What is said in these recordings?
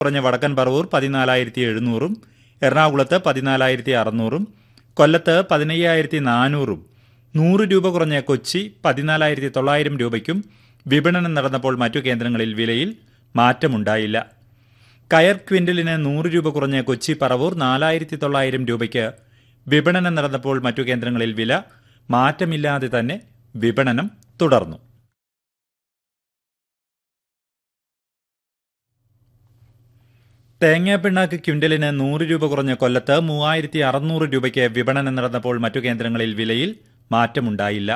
കുറഞ്ഞ വടക്കൻ പറവൂർ പതിനാലായിരത്തി എഴുന്നൂറും എറണാകുളത്ത് പതിനാലായിരത്തി അറുന്നൂറും കൊല്ലത്ത് പതിനയ്യായിരത്തി നാനൂറും നൂറ് രൂപ കുറഞ്ഞ കൊച്ചി പതിനാലായിരത്തി തൊള്ളായിരം രൂപയ്ക്കും വിപണനം നടന്നപ്പോൾ മറ്റു കേന്ദ്രങ്ങളിൽ വിലയിൽ മാറ്റമുണ്ടായില്ല കയർ ക്വിൻ്റലിന് നൂറ് രൂപ കുറഞ്ഞ കൊച്ചി പറവൂർ നാലായിരത്തി തൊള്ളായിരം രൂപയ്ക്ക് വിപണനം നടന്നപ്പോൾ മറ്റു കേന്ദ്രങ്ങളിൽ വില മാറ്റമില്ലാതെ തന്നെ വിപണനം തുടർന്നു തേങ്ങാപ്പിണ്ണാക്ക് ക്വിൻ്റലിന് നൂറ് രൂപ കുറഞ്ഞ കൊല്ലത്ത് മൂവായിരത്തി അറുന്നൂറ് രൂപയ്ക്ക് വിപണനം നടന്നപ്പോൾ മറ്റു കേന്ദ്രങ്ങളിൽ വിലയിൽ മാറ്റമുണ്ടായില്ല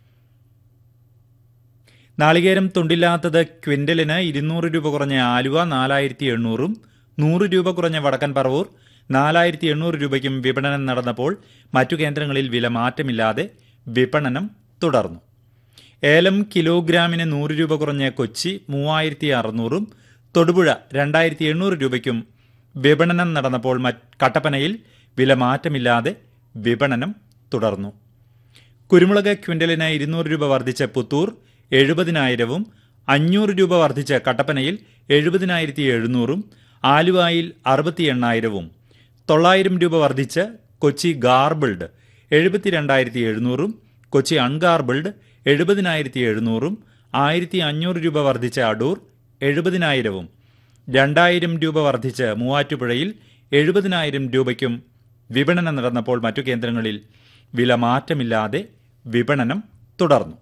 നാളികേരം തുണ്ടില്ലാത്തത് ക്വിൻ്റലിന് ഇരുന്നൂറ് രൂപ കുറഞ്ഞ ആലുവ നാലായിരത്തി എണ്ണൂറും നൂറ് രൂപ കുറഞ്ഞ വടക്കൻ പറവൂർ നാലായിരത്തി എണ്ണൂറ് രൂപയ്ക്കും വിപണനം നടന്നപ്പോൾ മറ്റു കേന്ദ്രങ്ങളിൽ വില മാറ്റമില്ലാതെ വിപണനം തുടർന്നു ഏലം കിലോഗ്രാമിന് നൂറ് രൂപ കുറഞ്ഞ കൊച്ചി മൂവായിരത്തി അറുന്നൂറും തൊടുപുഴ രണ്ടായിരത്തി എണ്ണൂറ് രൂപയ്ക്കും വിപണനം നടന്നപ്പോൾ മറ്റ് കട്ടപ്പനയിൽ വില മാറ്റമില്ലാതെ വിപണനം തുടർന്നു കുരുമുളക് ക്വിൻ്റലിന് ഇരുന്നൂറ് രൂപ വർദ്ധിച്ച പുത്തൂർ എഴുപതിനായിരവും അഞ്ഞൂറ് രൂപ വർദ്ധിച്ച കട്ടപ്പനയിൽ എഴുപതിനായിരത്തി എഴുന്നൂറും ആലുവായിൽ അറുപത്തി എണ്ണായിരവും തൊള്ളായിരം രൂപ വർദ്ധിച്ച് കൊച്ചി ഗാർബിൾഡ് എഴുപത്തിരണ്ടായിരത്തി എഴുന്നൂറും കൊച്ചി അൺഗാർബിൾഡ് എഴുപതിനായിരത്തി എഴുന്നൂറും ആയിരത്തി അഞ്ഞൂറ് രൂപ വർദ്ധിച്ച അടൂർ എഴുപതിനായിരവും രണ്ടായിരം രൂപ വർദ്ധിച്ച് മൂവാറ്റുപുഴയിൽ എഴുപതിനായിരം രൂപയ്ക്കും വിപണനം നടന്നപ്പോൾ മറ്റു കേന്ദ്രങ്ങളിൽ വില മാറ്റമില്ലാതെ വിപണനം തുടർന്നു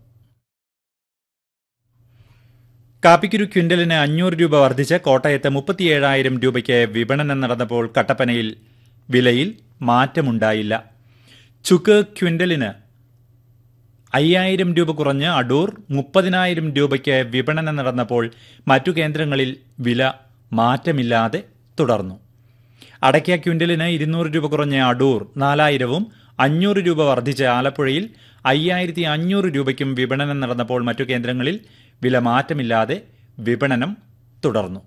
കാപ്പിക്കുരു ക്വിൻ്റലിന് അഞ്ഞൂറ് രൂപ വർദ്ധിച്ച് കോട്ടയത്ത് മുപ്പത്തിയേഴായിരം രൂപയ്ക്ക് വിപണനം നടന്നപ്പോൾ കട്ടപ്പനയിൽ വിലയിൽ മാറ്റമുണ്ടായില്ല ചുക്ക് ക്വിൻ്റലിന് അയ്യായിരം രൂപ കുറഞ്ഞ് അടൂർ മുപ്പതിനായിരം രൂപയ്ക്ക് വിപണനം നടന്നപ്പോൾ മറ്റു കേന്ദ്രങ്ങളിൽ വില മാറ്റമില്ലാതെ തുടർന്നു അടയ്ക്ക ക്വിൻ്റലിന് ഇരുന്നൂറ് രൂപ കുറഞ്ഞ അടൂർ നാലായിരവും അഞ്ഞൂറ് രൂപ വർദ്ധിച്ച് ആലപ്പുഴയിൽ അയ്യായിരത്തി അഞ്ഞൂറ് രൂപയ്ക്കും വിപണനം നടന്നപ്പോൾ മറ്റു കേന്ദ്രങ്ങളിൽ വില മാറ്റമില്ലാതെ വിപണനം തുടർന്നു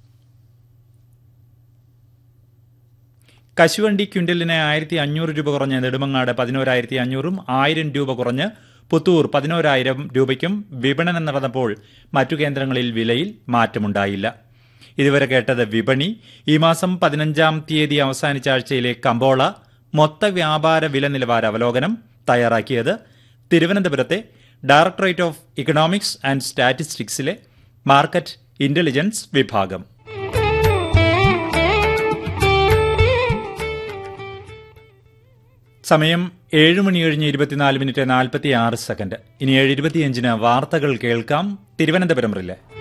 കശുവണ്ടി ക്വിൻ്റലിന് ആയിരത്തി അഞ്ഞൂറ് രൂപ കുറഞ്ഞ് നെടുമങ്ങാട് പതിനോരായിരത്തി അഞ്ഞൂറും ആയിരം രൂപ കുറഞ്ഞ് പുത്തൂർ പതിനോരായിരം രൂപയ്ക്കും വിപണനം നടന്നപ്പോൾ മറ്റു കേന്ദ്രങ്ങളിൽ വിലയിൽ മാറ്റമുണ്ടായില്ല ഇതുവരെ കേട്ടത് വിപണി ഈ മാസം പതിനഞ്ചാം തീയതി അവസാനിച്ച ആഴ്ചയിലെ കമ്പോള മൊത്ത വ്യാപാര വില നിലവാര അവലോകനം തയ്യാറാക്കിയത് തിരുവനന്തപുരത്തെ ഡയറക്ടറേറ്റ് ഓഫ് ഇക്കണോമിക്സ് ആൻഡ് സ്റ്റാറ്റിസ്റ്റിക്സിലെ മാർക്കറ്റ് ഇന്റലിജൻസ് വിഭാഗം സമയം ഏഴ് മണി കഴിഞ്ഞ് ഇരുപത്തിനാല് മിനിറ്റ് നാൽപ്പത്തി ആറ് സെക്കൻഡ് ഇനി ഏഴ് ഇരുപത്തിയഞ്ചിന് വാർത്തകൾ കേൾക്കാം തിരുവനന്തപുരം റിലെ